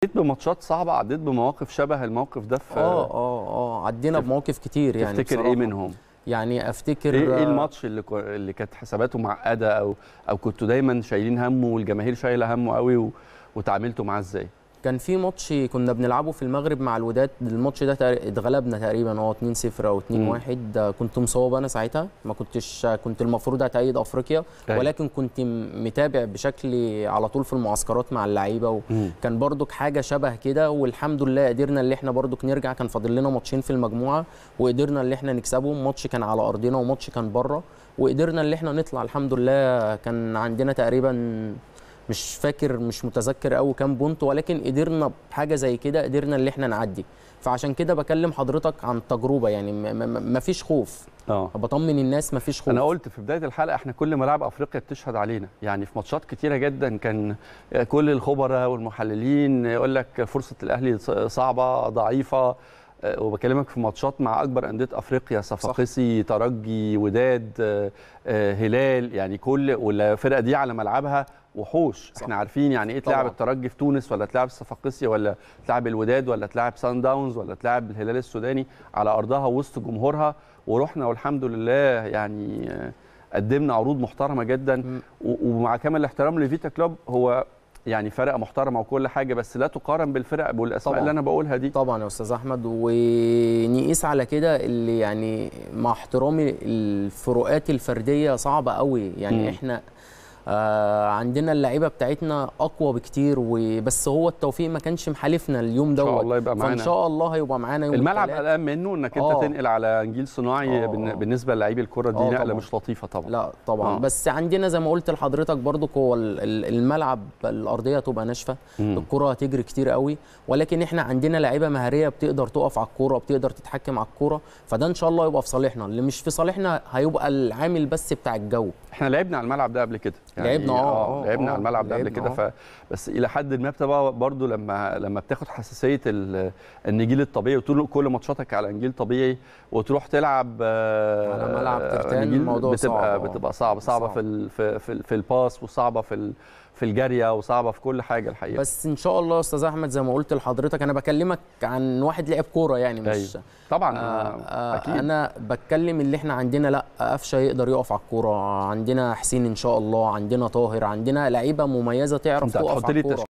عديت بماتشات صعبه عديت بمواقف شبه الموقف ده في اه اه اه عدينا تف- بمواقف كتير يعني تفتكر ايه بصراحة. منهم يعني افتكر ايه ايه آه، الماتش اللي كو- اللي كانت حساباته معقده او او كنتوا دايما شايلين همه والجماهير شايله همه قوي و... وتعاملتوا معاه ازاي كان في ماتش كنا بنلعبه في المغرب مع الوداد الماتش ده تقر- اتغلبنا تقريبا هو 2-0 او 2-1 آه، كنت مصاب انا ساعتها ما كنتش كنت المفروض هتأيد افريقيا أيوة. ولكن كنت م- متابع بشكل على طول في المعسكرات مع اللعيبه مم. وكان برضك حاجه شبه كده والحمد لله قدرنا اللي احنا برضك نرجع كان فاضل لنا ماتشين في المجموعه وقدرنا اللي احنا نكسبهم ماتش كان على ارضنا وماتش كان بره وقدرنا اللي احنا نطلع الحمد لله كان عندنا تقريبا مش فاكر مش متذكر قوي كام بونت ولكن قدرنا بحاجه زي كده قدرنا اللي احنا نعدي فعشان كده بكلم حضرتك عن تجربه يعني ما فيش خوف اه بطمن الناس ما فيش خوف انا قلت في بدايه الحلقه احنا كل ملاعب افريقيا بتشهد علينا يعني في ماتشات كتيره جدا كان كل الخبراء والمحللين يقول لك فرصه الاهلي صعبه ضعيفه أه، وبكلمك في ماتشات مع اكبر انديه افريقيا صفاقسي ترجي وداد أه، أه، هلال يعني كل والفرقه دي على ملعبها وحوش صح. احنا عارفين يعني ايه تلعب طبعاً. الترجي في تونس ولا تلعب الصفاقسي ولا تلعب الوداد ولا تلعب سان داونز ولا تلعب الهلال السوداني على ارضها وسط جمهورها ورحنا والحمد لله يعني آه، قدمنا عروض محترمه جدا م. و- ومع كامل الاحترام لفيتا كلوب هو يعني فرقه محترمه وكل حاجه بس لا تقارن بالفرق والاسماء طبعاً. اللي انا بقولها دي طبعا يا استاذ احمد ونقيس على كده اللي يعني مع احترامي الفروقات الفرديه صعبه قوي يعني مم. م. احنا آه عندنا اللعيبه بتاعتنا اقوى بكتير وبس هو التوفيق ما كانش محالفنا اليوم ان دوت شاء الله يبقى فان معانا شاء الله هيبقى معانا يوم الملعب التلات. قلقان منه انك انت آه. تنقل على نجيل صناعي آه، بالن- آه. بالنسبه للاعبي الكره دي آه، نقله طبعاً. مش لطيفه طبعا لا طبعا آه. آه. بس عندنا زي ما قلت لحضرتك برضو هو ال- ال- الملعب الارضيه تبقى ناشفه مم. الكره هتجري كتير قوي ولكن احنا عندنا لعيبه مهاريه بتقدر تقف على الكوره بتقدر تتحكم على الكوره فده ان شاء الله يبقى في صالحنا اللي مش في صالحنا هيبقى العامل بس بتاع الجو احنا لعبنا على الملعب ده قبل كده لعبنا، آه، آه، لعبنا آه، على الملعب ده قبل لعبنا، كده ف بس الى حد ما بتبقى برضو لما لما بتاخد حساسيه ال- النجيل الطبيعي وطول كل ماتشاتك على نجيل طبيعي وتروح تلعب آه، على ملعب ترتان، نجيل الموضوع بتبقى صعب، آه. بتبقى صعبه صعبه صعب. في ال في في, في الباس وصعبه في ال في الجاريه وصعبه في كل حاجه الحقيقه بس ان شاء الله يا استاذ احمد زي ما قلت لحضرتك انا بكلمك عن واحد لعب كوره يعني مش أيوة. طبعا آه آه آه اكيد انا بتكلم اللي احنا عندنا لا قفشه يقدر يقف على الكوره عندنا حسين ان شاء الله عندنا طاهر عندنا لعيبه مميزه تعرف انت تقف هتحط على لي الكوره